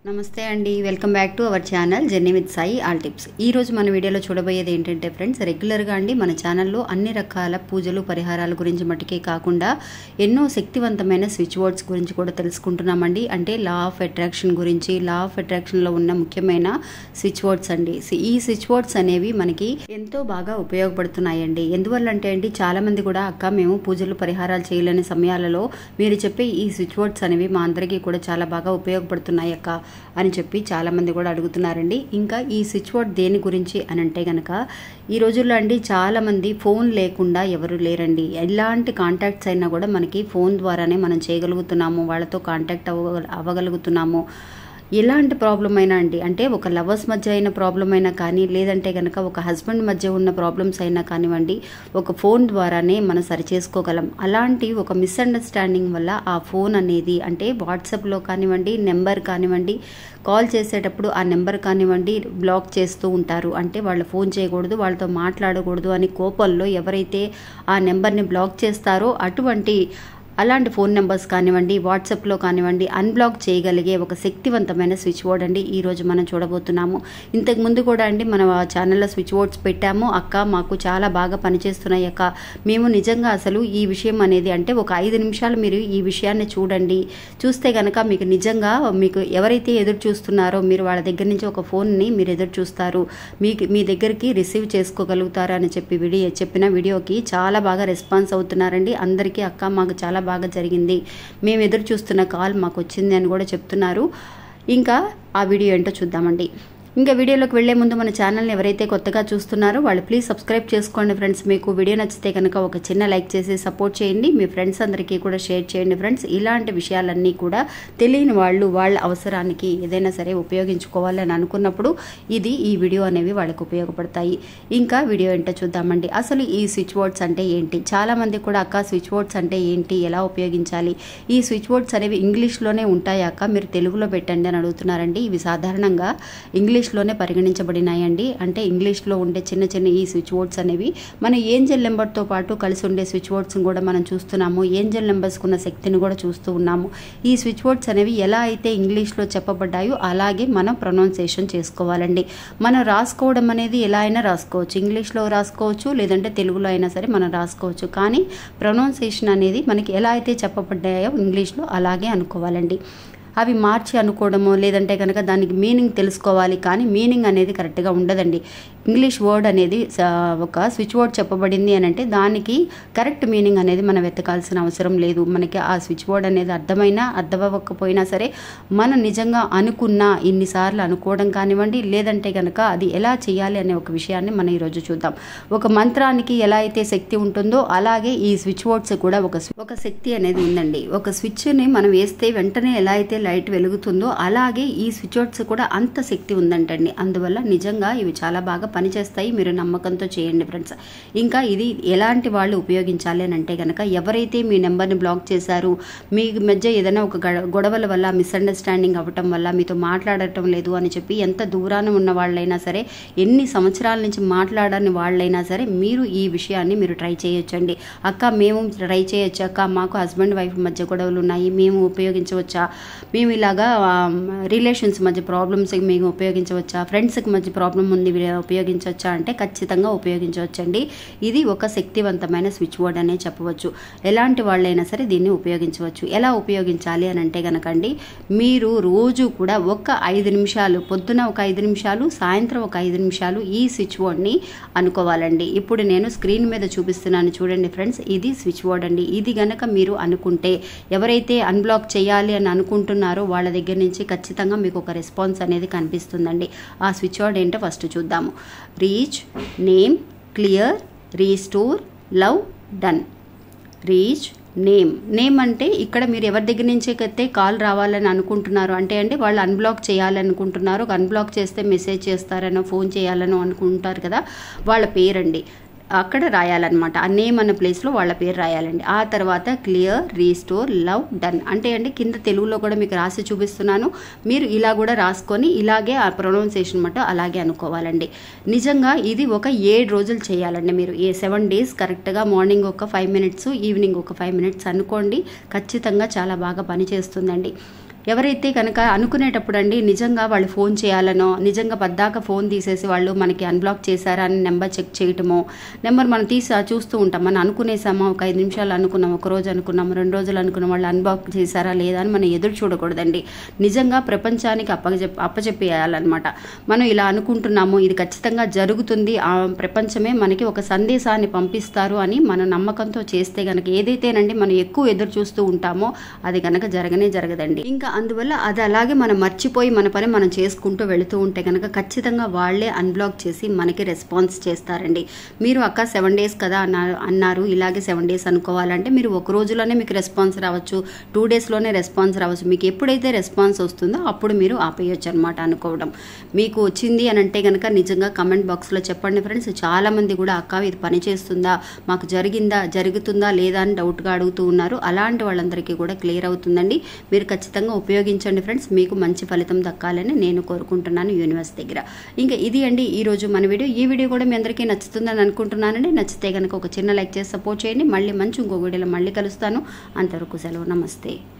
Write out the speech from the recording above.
నమస్తే అండి welcome back to our channel journey with Sai all tips ఈ రోజు మన వీడియోలో చూడబోయేది ఏంటంటే ఫ్రెండ్స్ రెగ్యులర్గా అండి మన ఛానల్లో అన్ని రకాల పూజలు పరిహారాల గురించి మటుకే కాకుండా ఎన్నో శక్తివంతమైన స్విచ్ బోర్డ్స్ గురించి కూడా తెలుసుకుంటున్నామండి అంటే లా ఆఫ్ అట్రాక్షన్ గురించి లా ఆఫ్ అట్రాక్షన్లో ఉన్న ముఖ్యమైన స్విచ్ బోర్డ్స్ అండి ఈ స్విచ్ బోర్డ్స్ అనేవి మనకి ఎంతో బాగా ఉపయోగపడుతున్నాయండి ఎందువల్ల అంటే అండి చాలా మంది కూడా అక్క మేము పూజలు పరిహారాలు చేయలేని సమయాలలో మీరు చెప్పే ఈ స్విచ్ బోర్డ్స్ అనేవి మా అందరికీ కూడా చాలా బాగా ఉపయోగపడుతున్నాయి అక్క అని చెప్పి చాలామంది కూడా అడుగుతున్నారండి ఇంకా ఈ స్విచ్ బోర్డ్ దేని గురించి అని అంటే కనుక ఈ రోజుల్లో అండి చాలామంది ఫోన్ లేకుండా ఎవరు లేరండి ఎలాంటి కాంటాక్ట్స్ అయినా కూడా మనకి ఫోన్ ద్వారానే మనం చేయగలుగుతున్నాము వాళ్ళతో కాంటాక్ట్ అవ్వ అవ్వగలుగుతున్నాము ఎలాంటి ప్రాబ్లం అయినా అండి అంటే ఒక లవర్స్ మధ్య అయిన ప్రాబ్లం అయినా కానీ లేదంటే కనుక ఒక హస్బెండ్ మధ్య ఉన్న ప్రాబ్లమ్స్ అయినా కానివ్వండి ఒక ఫోన్ ద్వారానే మనం సరి చేసుకోగలం అలాంటి ఒక మిస్అండర్స్టాండింగ్ వల్ల ఆ ఫోన్ అనేది అంటే వాట్సాప్లో కానివ్వండి నెంబర్ కానివ్వండి కాల్ చేసేటప్పుడు ఆ నెంబర్ కానివ్వండి బ్లాక్ చేస్తూ ఉంటారు అంటే వాళ్ళు ఫోన్ చేయకూడదు వాళ్ళతో మాట్లాడకూడదు అని కోపంలో ఎవరైతే ఆ నెంబర్ని బ్లాక్ చేస్తారో అటువంటి అలాంటి ఫోన్ నెంబర్స్ కానివ్వండి వాట్సాప్లో కానివ్వండి అన్బ్లాక్ చేయగలిగే ఒక శక్తివంతమైన స్విచ్ బోర్డ్ అండి ఈరోజు మనం చూడబోతున్నాము ఇంతకు ముందు కూడా అండి మనం ఆ ఛానల్లో స్విచ్ బోర్డ్స్ పెట్టాము అక్క మాకు చాలా బాగా పనిచేస్తున్నాయి అక్క మేము నిజంగా అసలు ఈ విషయం అనేది అంటే ఒక ఐదు నిమిషాలు మీరు ఈ విషయాన్ని చూడండి చూస్తే కనుక మీకు నిజంగా మీకు ఎవరైతే ఎదురు చూస్తున్నారో మీరు వాళ్ళ దగ్గర నుంచి ఒక ఫోన్ని మీరు ఎదురు చూస్తారు మీకు మీ దగ్గరికి రిసీవ్ చేసుకోగలుగుతారు అని చెప్పి వీడియో చెప్పిన వీడియోకి చాలా బాగా రెస్పాన్స్ అవుతున్నారండి అందరికీ అక్క మాకు చాలా బాగా జరిగింది మేము ఎదురు చూస్తున్న కాల్ మాకు వచ్చింది అని కూడా చెప్తున్నారు ఇంకా ఆ వీడియో ఏంటో చూద్దామండి ఇంకా వీడియోలోకి వెళ్లే ముందు మన ఛానల్ని ఎవరైతే కొత్తగా చూస్తున్నారో వాళ్ళు ప్లీజ్ సబ్స్క్రైబ్ చేసుకోండి ఫ్రెండ్స్ మీకు వీడియో నచ్చితే కనుక ఒక చిన్న లైక్ చేసి సపోర్ట్ చేయండి మీ ఫ్రెండ్స్ అందరికీ కూడా షేర్ చేయండి ఫ్రెండ్స్ ఇలాంటి విషయాలన్నీ కూడా తెలియని వాళ్ళు వాళ్ళ అవసరానికి ఏదైనా సరే ఉపయోగించుకోవాలని అనుకున్నప్పుడు ఇది ఈ వీడియో అనేవి వాళ్ళకి ఉపయోగపడతాయి ఇంకా వీడియో ఏంటో చూద్దామండి అసలు ఈ స్విచ్ బోర్డ్స్ అంటే ఏంటి చాలామంది కూడా అక్క స్విచ్ బోర్డ్స్ అంటే ఏంటి ఎలా ఉపయోగించాలి ఈ స్విచ్ బోర్డ్స్ అనేవి ఇంగ్లీష్లోనే ఉంటాయి అక్క మీరు తెలుగులో పెట్టండి అని అడుగుతున్నారండి ఇవి సాధారణంగా ఇంగ్లీష్ ఇంగ్లీష్లోనే పరిగణించబడినాయండి అంటే ఇంగ్లీష్లో ఉండే చిన్న చిన్న ఈ స్విచ్ బోర్డ్స్ అనేవి మన ఏంజల్ నెంబర్తో పాటు కలిసి ఉండే స్విచ్ బోర్డ్స్ని కూడా మనం చూస్తున్నాము ఏంజల్ నెంబర్స్కి ఉన్న శక్తిని కూడా చూస్తూ ఉన్నాము ఈ స్విచ్ బోర్డ్స్ అనేవి ఎలా అయితే ఇంగ్లీష్లో చెప్పబడ్డాయో అలాగే మనం ప్రొనౌన్సియేషన్ చేసుకోవాలండి మనం రాసుకోవడం అనేది ఎలా అయినా రాసుకోవచ్చు ఇంగ్లీష్లో రాసుకోవచ్చు లేదంటే తెలుగులో అయినా సరే మనం రాసుకోవచ్చు కానీ ప్రొనౌన్సియేషన్ అనేది మనకి ఎలా అయితే చెప్పబడ్డాయో ఇంగ్లీష్లో అలాగే అనుకోవాలండి అవి మార్చి అనుకోవడము లేదంటే కనుక దానికి మీనింగ్ తెలుసుకోవాలి కానీ మీనింగ్ అనేది కరెక్ట్గా ఉండదండి ఇంగ్లీష్ వర్డ్ అనేది ఒక స్విచ్ వర్డ్ చెప్పబడింది అని అంటే దానికి కరెక్ట్ మీనింగ్ అనేది మనం వెతకాల్సిన అవసరం లేదు మనకి ఆ స్విచ్ బోర్డ్ అనేది అర్థమైనా అర్థమవ్వకపోయినా సరే మనం నిజంగా అనుకున్న ఇన్నిసార్లు అనుకోవడం కానివ్వండి లేదంటే కనుక అది ఎలా చేయాలి అనే ఒక విషయాన్ని మనం ఈరోజు చూద్దాం ఒక మంత్రానికి ఎలా అయితే శక్తి ఉంటుందో అలాగే ఈ స్విచ్ బోర్డ్స్ కూడా ఒక ఒక శక్తి అనేది ఉందండి ఒక స్విచ్ని మనం వేస్తే వెంటనే ఎలా అయితే లైట్ వెలుగుతుందో అలాగే ఈ స్విచ్ బోర్డ్స్ కూడా అంత శక్తి ఉందంటండి అందువల్ల నిజంగా ఇవి చాలా బాగా పనిచేస్తాయి మీరు నమ్మకంతో చేయండి ఫ్రెండ్స్ ఇంకా ఇది ఎలాంటి వాళ్ళు ఉపయోగించాలి అని అంటే కనుక ఎవరైతే మీ నెంబర్ని బ్లాక్ చేశారు మీ మధ్య ఏదైనా ఒక గొడవల వల్ల మిస్అండర్స్టాండింగ్ అవ్వటం వల్ల మీతో మాట్లాడటం లేదు అని చెప్పి ఎంత దూరాన ఉన్న వాళ్ళైనా సరే ఎన్ని సంవత్సరాల నుంచి మాట్లాడని వాళ్ళైనా సరే మీరు ఈ విషయాన్ని మీరు ట్రై చేయొచ్చండి అక్క మేము ట్రై చేయొచ్చు అక్క మాకు హస్బెండ్ వైఫ్ మధ్య గొడవలు ఉన్నాయి మేము ఉపయోగించవచ్చా మేము ఇలాగా రిలేషన్స్ మధ్య ప్రాబ్లమ్స్ మేము ఉపయోగించవచ్చా ఫ్రెండ్స్కి మధ్య ప్రాబ్లం ఉంది ఉపయోగించవచ్చా అంటే ఖచ్చితంగా ఉపయోగించవచ్చండి ఇది ఒక శక్తివంతమైన స్విచ్ బోర్డ్ అనే చెప్పవచ్చు ఎలాంటి వాళ్ళైనా సరే దీన్ని ఉపయోగించవచ్చు ఎలా ఉపయోగించాలి అని అంటే కనుకండి మీరు రోజు కూడా ఒక ఐదు నిమిషాలు పొద్దున ఒక ఐదు నిమిషాలు సాయంత్రం ఒక ఐదు నిమిషాలు ఈ స్విచ్ బోర్డ్ని అనుకోవాలండి ఇప్పుడు నేను స్క్రీన్ మీద చూపిస్తున్నాను చూడండి ఫ్రెండ్స్ ఇది స్విచ్ బోర్డ్ అండి ఇది గనక మీరు అనుకుంటే ఎవరైతే అన్బ్లాక్ చేయాలి అని అనుకుంటున్నారో వాళ్ళ దగ్గర నుంచి ఖచ్చితంగా మీకు ఒక రెస్పాన్స్ అనేది కనిపిస్తుందండి ఆ స్విచ్ బోర్డ్ ఏంటో ఫస్ట్ చూద్దాము reach name clear restore love done reach name name అంటే ఇక్కడ మీరు ఎవరి దగ్గర నుంచి అయితే కాల్ రావాలని అనుకుంటున్నారు అంటే అంటే వాళ్ళు అన్బ్లాక్ చేయాలనుకుంటున్నారు అన్బ్లాక్ చేస్తే మెసేజ్ చేస్తారనో ఫోన్ చేయాలనో అనుకుంటారు కదా వాళ్ళ పేరండి అక్కడ రాయాలన్నమాట ఆ నేమ్ అన్న ప్లేస్లో వాళ్ళ పేరు రాయాలండి ఆ తర్వాత క్లియర్ రీస్టోర్ లవ్ డన్ అంటే అండి కింద తెలుగులో కూడా మీకు రాసి చూపిస్తున్నాను మీరు ఇలా కూడా రాసుకొని ఇలాగే ఆ ప్రొనౌన్సియేషన్ మాట అలాగే అనుకోవాలండి నిజంగా ఇది ఒక ఏడు రోజులు చేయాలండి మీరు ఏ సెవెన్ డేస్ కరెక్ట్గా మార్నింగ్ ఒక ఫైవ్ మినిట్స్ ఈవినింగ్ ఒక ఫైవ్ మినిట్స్ అనుకోండి ఖచ్చితంగా చాలా బాగా పనిచేస్తుందండి ఎవరైతే కనుక అనుకునేటప్పుడు అండి నిజంగా వాళ్ళు ఫోన్ చేయాలనో నిజంగా పద్దాక ఫోన్ తీసేసి వాళ్ళు మనకి అన్బ్లాక్ చేశారా అని నెంబర్ చెక్ చేయటమో నెంబర్ మనం తీసి చూస్తూ ఉంటాం మనం అనుకునేసామా ఒక ఐదు నిమిషాలు అనుకున్నాం ఒక రోజు అనుకున్నాం రెండు రోజులు అనుకున్నాం వాళ్ళు అన్బ్లాక్ చేశారా లేదా అని మనం ఎదురు చూడకూడదండి నిజంగా ప్రపంచానికి అప్పచెప్ అప్పచెప్పేయాలన్నమాట మనం ఇలా అనుకుంటున్నాము ఇది ఖచ్చితంగా జరుగుతుంది ఆ ప్రపంచమే మనకి ఒక సందేశాన్ని పంపిస్తారు అని మన నమ్మకంతో చేస్తే గనక ఏదైతేనండి మనం ఎక్కువ ఎదురు చూస్తూ ఉంటామో అది గనక జరగనే జరగదండి ఇంకా అందువల్ల అది అలాగే మనం మర్చిపోయి మన పని మనం చేసుకుంటూ వెళుతూ ఉంటే కనుక ఖచ్చితంగా వాళ్ళే అన్బ్లాక్ చేసి మనకి రెస్పాన్స్ చేస్తారండి మీరు అక్క సెవెన్ డేస్ కదా అన్నారు అన్నారు ఇలాగే సెవెన్ డేస్ అనుకోవాలంటే మీరు ఒక రోజులోనే మీకు రెస్పాన్స్ రావచ్చు టూ డేస్లోనే రెస్పాన్స్ రావచ్చు మీకు ఎప్పుడైతే రెస్పాన్స్ వస్తుందో అప్పుడు మీరు ఆపేయచ్చు అనమాట అనుకోవడం మీకు వచ్చింది అని అంటే కనుక నిజంగా కమెంట్ బాక్స్లో చెప్పండి ఫ్రెండ్స్ చాలామంది కూడా అక్క ఇది పని చేస్తుందా మాకు జరిగిందా జరుగుతుందా లేదా అని డౌట్గా అడుగుతూ ఉన్నారు అలాంటి వాళ్ళందరికీ కూడా క్లియర్ అవుతుందండి మీరు ఖచ్చితంగా ఉపయోగించండి ఫ్రెండ్స్ మీకు మంచి ఫలితం దక్కాలని నేను కోరుకుంటున్నాను యూనివర్స్ దగ్గర ఇంకా ఇది అండి ఈరోజు మన వీడియో ఈ వీడియో కూడా మీ అందరికీ నచ్చుతుందని అనుకుంటున్నానండి నచ్చితే కనుక ఒక చిన్న లైక్ చేసి సపోర్ట్ చేయండి మళ్ళీ మంచి ఇంకో వీడియోలో మళ్ళీ కలుస్తాను అంతవరకు సెలవు నమస్తే